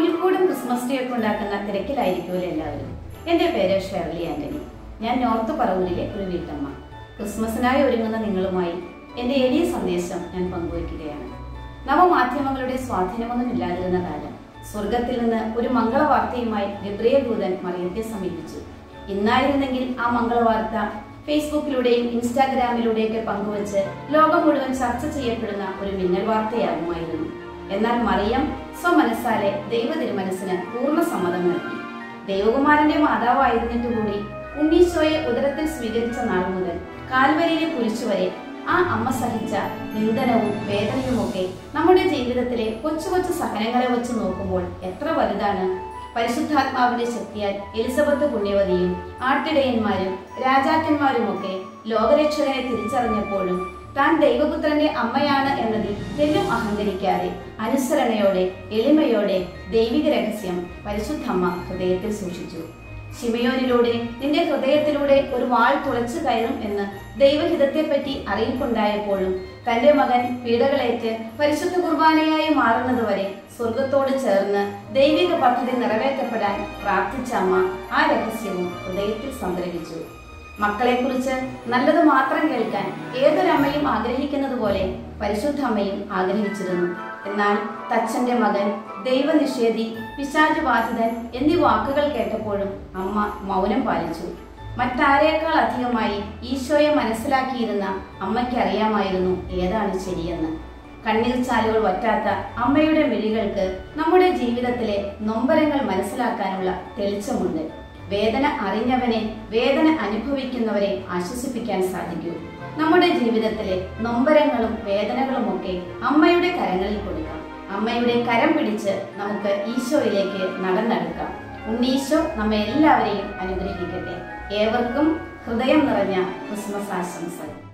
പുൽക്കൂടും Christmas tree ഒക്കെ ഉണ്ടാക്കുന്ന തിരക്കിലായിരിക്കുമല്ലോ എല്ലാവരും എൻ്റെ പേര് ഷെർലി ആന്റണി ഞാൻ നോർത്ത് പറവൂരിലെ ഒരു വീട്ടമ്മ ക്രിസ്മസിനായി ഒരുങ്ങുന്ന നിങ്ങളുമായി എൻ്റെ എളിയ സന്ദേശം ഞാൻ പങ്കുവയ്ക്കുകയാണ് നവമാധ്യമങ്ങളുടെ സ്വാധീനമൊന്നും ഇല്ലാതിരുന്ന കാലം സ്വർഗത്തിൽ നിന്ന് ഒരു മംഗളവാർത്തയുമായി ഗബ്രിയ ദൂതൻ മറിയത്തെ സമീപിച്ചു ഇന്നായിരുന്നെങ്കിൽ ആ മംഗളവാർത്ത ഫേസ്ബുക്കിലൂടെയും ഇൻസ്റ്റാഗ്രാമിലൂടെയൊക്കെ പങ്കുവച്ച് ലോകം മുഴുവൻ ചർച്ച ചെയ്യപ്പെടുന്ന ഒരു മിന്നൽ വാർത്തയാകുമായിരുന്നു എന്നാൽ മറിയം സ്വമനസ്സാലെ ദൈവ തിരുമനസ്സിന് പൂർണ്ണ സമ്മതം നൽകി ദൈവകുമാരന്റെ മാതാവായിരുന്നിട്ടുകൂടി ഉണ്ണീശോയെ ഉദരത്തിൽ സ്വീകരിച്ച നാൾ മുതൽ കാൽവരിയിലെ കുരിശു വരെ ആ അമ്മ സഹിച്ച നിന്ദനവും വേദനയുമൊക്കെ നമ്മുടെ ജീവിതത്തിലെ കൊച്ചു കൊച്ചു സഹനങ്ങളെ വെച്ച് നോക്കുമ്പോൾ എത്ര വലുതാണ് പരിശുദ്ധാത്മാവിന്റെ ശക്തിയാൽ എലിസബത്ത് പുണ്യവതിയും ആട്ടിടയന്മാരും രാജാക്കന്മാരുമൊക്കെ ലോകരക്ഷകനെ തിരിച്ചറിഞ്ഞപ്പോഴും താൻ ദൈവപുത്രന്റെ അമ്മയാണ് എന്നതിൽ തെല്ലും അഹങ്കരിക്കാതെ അനുസരണയോടെ എളിമയോടെ ദൈവിക രഹസ്യം പരിശുദ്ധമ്മ ഹൃദയത്തിൽ സൂക്ഷിച്ചു ശിമയോനിലൂടെ നിന്റെ ഹൃദയത്തിലൂടെ ഒരു വാൾ തുളച്ചു കയറും എന്ന് ദൈവഹിതത്തെപ്പറ്റി അറിയിപ്പുണ്ടായപ്പോഴും തന്റെ മകൻ പീഡകളേറ്റ് പരിശുദ്ധ കുർബാനയായി മാറുന്നതുവരെ സ്വർഗത്തോട് ചേർന്ന് ദൈവിക പദ്ധതി നിറവേറ്റപ്പെടാൻ പ്രാർത്ഥിച്ച അമ്മ ആ രഹസ്യവും ഹൃദയത്തിൽ സംഗ്രഹിച്ചു മക്കളെക്കുറിച്ച് നല്ലത് മാത്രം കേൾക്കാൻ ഏതൊരമ്മയും ആഗ്രഹിക്കുന്നത് പോലെ പരിശുദ്ധ അമ്മയും ആഗ്രഹിച്ചിരുന്നു എന്നാൽ തച്ചന്റെ മകൻ ദൈവനിഷേധി പിശാച് ബാധിതൻ എന്നീ വാക്കുകൾ കേട്ടപ്പോഴും അമ്മ മൗനം പാലിച്ചു മറ്റാരേക്കാൾ അധികമായി ഈശോയെ മനസ്സിലാക്കിയിരുന്ന അമ്മയ്ക്ക് അറിയാമായിരുന്നു ഏതാണ് ശരിയെന്ന് കണ്ണീർ ചാലുകൾ വറ്റാത്ത അമ്മയുടെ മിഴികൾക്ക് നമ്മുടെ ജീവിതത്തിലെ നൊമ്പരങ്ങൾ മനസ്സിലാക്കാനുള്ള തെളിച്ചമുണ്ട് വേദന അറിഞ്ഞവനെ വേദന അനുഭവിക്കുന്നവരെ ആശ്വസിപ്പിക്കാൻ സാധിക്കൂ നമ്മുടെ ജീവിതത്തിലെ നൊമ്പരങ്ങളും വേദനകളുമൊക്കെ അമ്മയുടെ കരങ്ങളിൽ കൊടുക്കാം അമ്മയുടെ കരം പിടിച്ച് നമുക്ക് ഈശോയിലേക്ക് നടന്നെടുക്കാം ഉണ്ണീശോ നമ്മെ എല്ലാവരെയും അനുഗ്രഹിക്കട്ടെ ഏവർക്കും ഹൃദയം നിറഞ്ഞ ക്രിസ്മസ് ആശംസകൾ